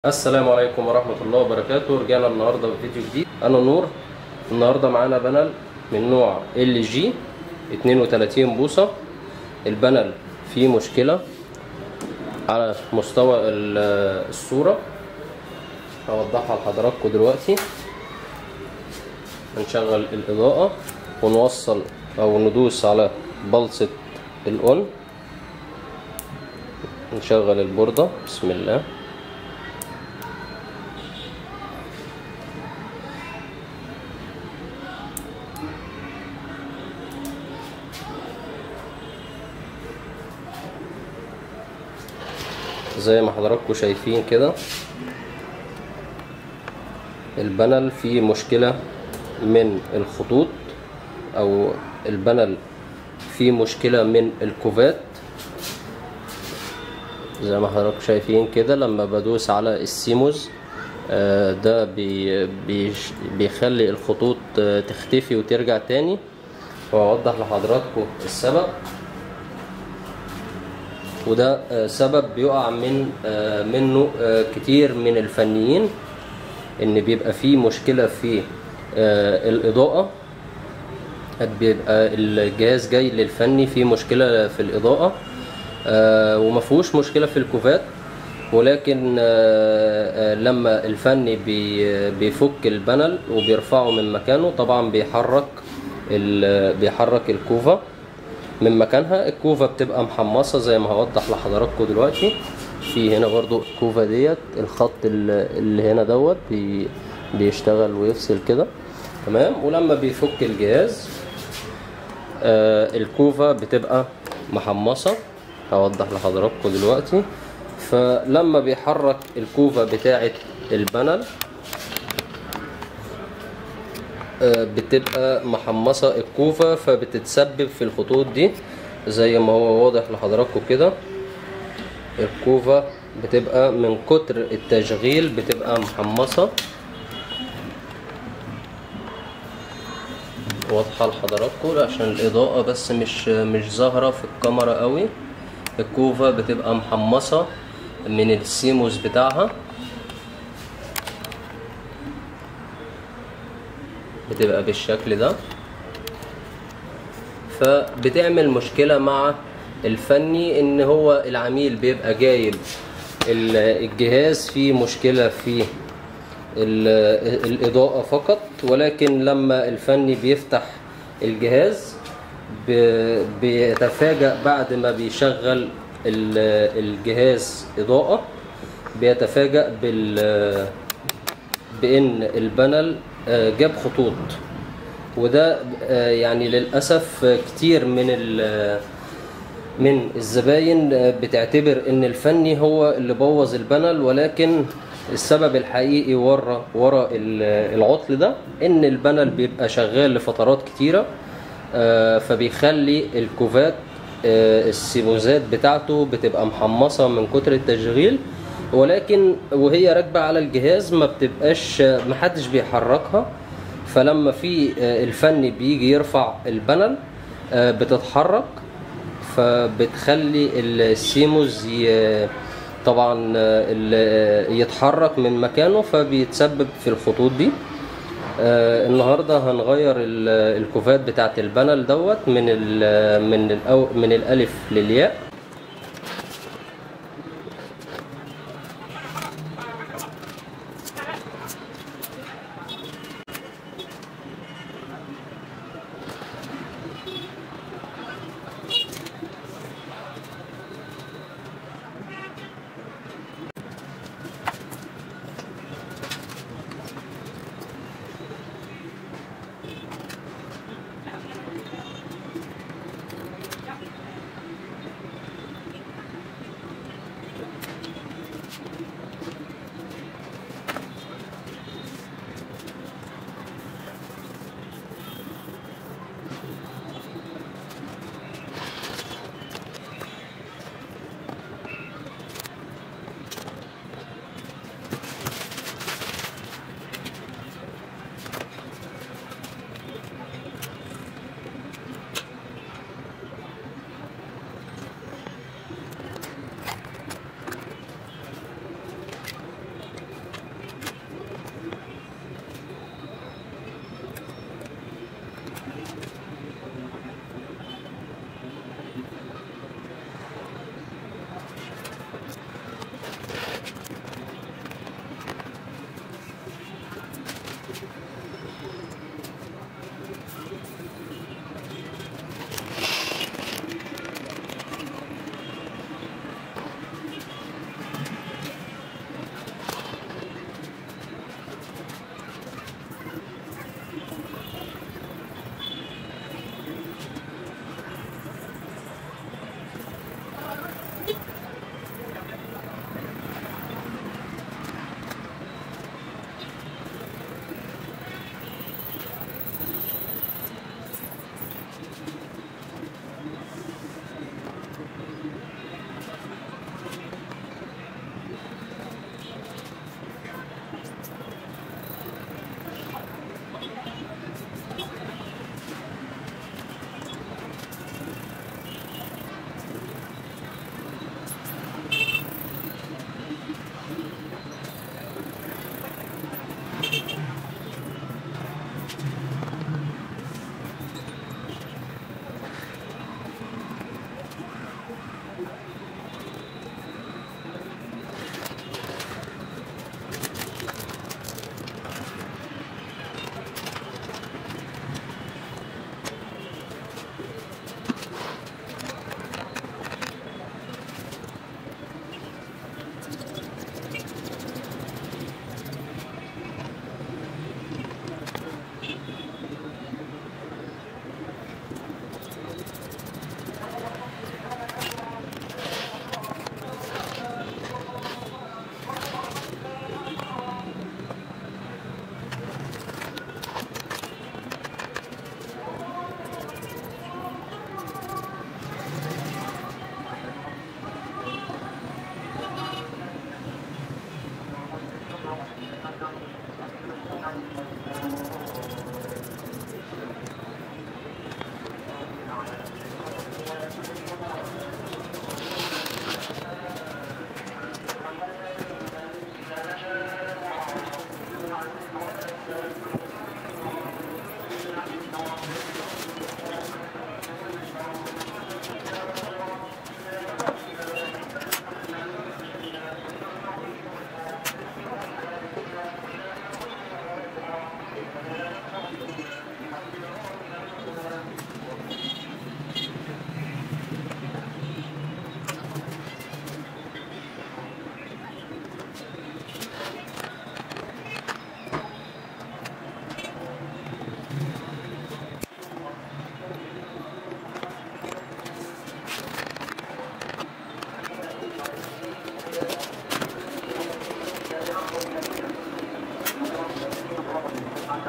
السلام عليكم ورحمة الله وبركاته رجعنا النهاردة بفيديو جديد أنا نور النهاردة معانا بانل من نوع ال جي 32 بوصة البانل فيه مشكلة على مستوى ال- الصورة هوضحها لحضراتكم دلوقتي هنشغل الإضاءة ونوصل أو ندوس على بلصة الأون نشغل البوردة بسم الله زي ما حضراتكم شايفين كده البانل فيه مشكلة من الخطوط او البانل فيه مشكلة من الكوفات زي ما حضراتكم شايفين كده لما بدوس على السيموز آه، ده بي بيش- بيخلي الخطوط آه، تختفي وترجع تاني وأوضح لحضراتكم السبب وده آه، سبب بيقع من آه، منه آه، كتير من الفنيين ان بيبقى فيه مشكلة في آه، الإضاءة بيبقى الجهاز جاي للفني فيه مشكلة في الإضاءة آه، ومفهوش مشكلة في الكوفات ولكن آه، آه، لما الفني بي- بيفك البانل وبيرفعه من مكانه طبعا بيحرك ال- بيحرك الكوفا من مكانها الكوفا بتبقى محمصة زي ما هوضح لحضراتكم دلوقتي في هنا برضو الكوفا ديت الخط ال- اللي هنا دوت بي بيشتغل ويفصل كده تمام ولما بيفك الجهاز آه الكوفا بتبقى محمصة هوضح لحضراتكم دلوقتي فلما بيحرك الكوفا بتاعة البانل آه، بتبقى محمصة الكوفة فبتتسبب في الخطوط دي زي ما هو واضح لحضراتكم كده الكوفة بتبقى من كتر التشغيل بتبقى محمصة واضحة لحضراتكم عشان الإضاءة بس مش مش ظاهرة في الكاميرا قوي الكوفة بتبقى محمصة من السيموس بتاعها بتبقى بالشكل ده فبتعمل مشكلة مع الفني ان هو العميل بيبقى جايب ال- الجهاز فيه مشكلة في ال- الإضاءة فقط ولكن لما الفني بيفتح الجهاز ب- بيتفاجأ بعد ما بيشغل ال- الجهاز إضاءة بيتفاجأ بال بان البانل آه، جاب خطوط وده آه، يعني للاسف آه، كتير من ال- من الزباين آه، بتعتبر ان الفني هو اللي بوظ البانل ولكن السبب الحقيقي ورا ورا ال- العطل ده ان البانل بيبقى شغال لفترات كتيره آه، فبيخلي الكوفات آه، السيموزات بتاعته بتبقى محمصه من كتر التشغيل ولكن وهي راكبه على الجهاز ما بتبقاش محدش بيحركها فلما في آه، الفني بيجي يرفع البانل آه، بتتحرك فبتخلي السيموز ي- طبعا آه، ال- يتحرك من مكانه فبيتسبب في الخطوط دي آه، النهارده هنغير ال- الكوفات بتاعت البانل دوت من ال من الأو من الالف للياء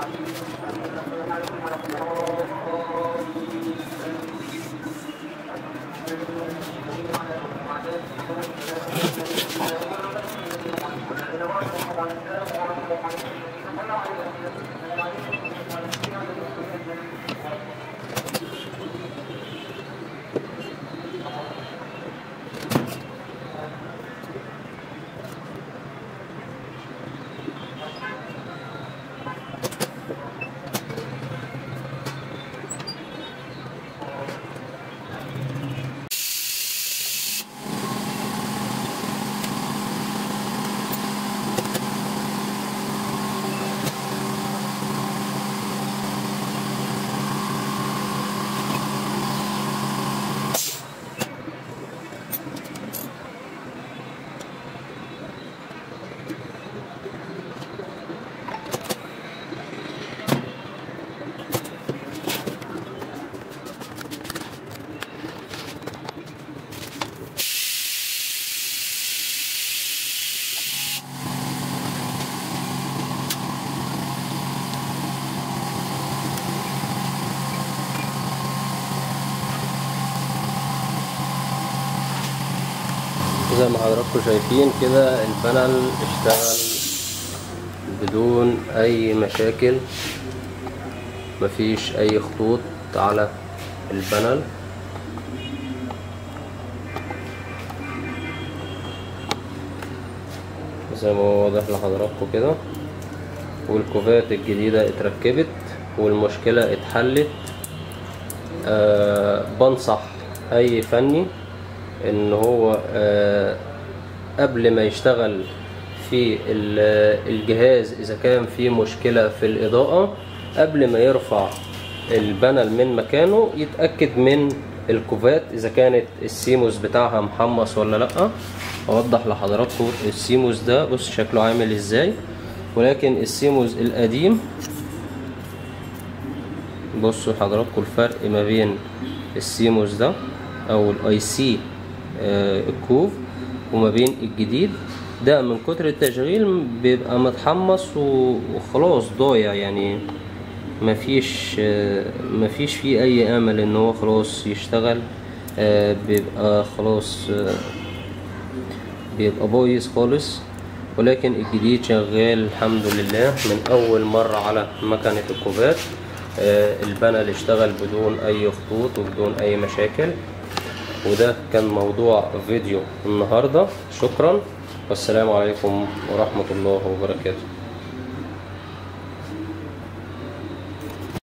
زي ما حضراتكم شايفين كده البانل اشتغل بدون اي مشاكل مفيش اي خطوط على البانل زي ما هو واضح لحضراتكم كده والكوفات الجديدة اتركبت والمشكلة اتحلت أه بنصح اي فني ان هو أه قبل ما يشتغل في الجهاز اذا كان في مشكلة في الاضاءة قبل ما يرفع البانل من مكانه يتأكد من الكوفات اذا كانت السيموس بتاعها محمص ولا لا اوضح لحضراتكم السيموس ده بص شكله عامل ازاي ولكن السيموس القديم بصوا حضراتكم الفرق ما بين السيموس ده او الاي سي الكوف وما بين الجديد ده من كتر التشغيل بيبقى متحمص وخلاص ضايع يعني مفيش مفيش فيه اي امل ان هو خلاص يشتغل بيبقى خلاص بيبقى بايظ خالص ولكن الجديد شغال الحمد لله من اول مرة على مكنة الكوفات البانل اشتغل بدون اي خطوط وبدون اي مشاكل وده كان موضوع فيديو النهاردة شكرا والسلام عليكم ورحمة الله وبركاته